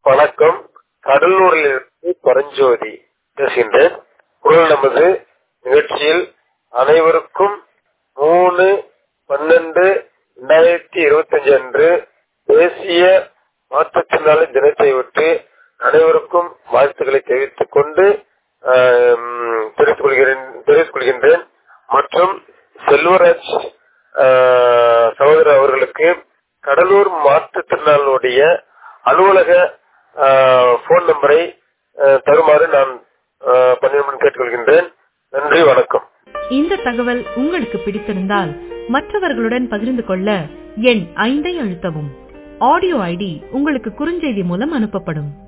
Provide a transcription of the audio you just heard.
வணக்கம் கடலூரிலிருந்து பரஞ்சோதி பேசுகின்றேன் குரல் நமது நிகழ்ச்சியில் அனைவருக்கும் மூணு பன்னெண்டு இரண்டாயிரத்தி இருபத்தஞ்சு அன்று தேசிய மாற்றுத்திறனாளி தினத்தை ஒட்டி அனைவருக்கும் வாழ்த்துக்களை தெரிவித்துக் கொண்டு ஆம், தெரிவித்துக் கொள்கிறேன் தெரிவித்துக் கொள்கின்றேன் மற்றும் செல்வராஜ் ஆ, சகோதரர் அவர்களுக்கு கடலூர் மாற்றுத்திறனாளுடைய அலுவலக போன் நம்பரை ஆ, தருமாறு நான் ஆ, பணியுடன் கேட்டுக்கொள்கின்றேன் நன்றி வணக்கம் இந்த தகவல் உங்களுக்கு பிடித்திருந்தால் மற்றவர்களுடன் பகிர்ந்து கொள்ள எண் ஐந்தை அழுத்தவும் ஆடியோ ஐடி உங்களுக்கு குறுஞ்செய்தி மூலம் அனுப்பப்படும்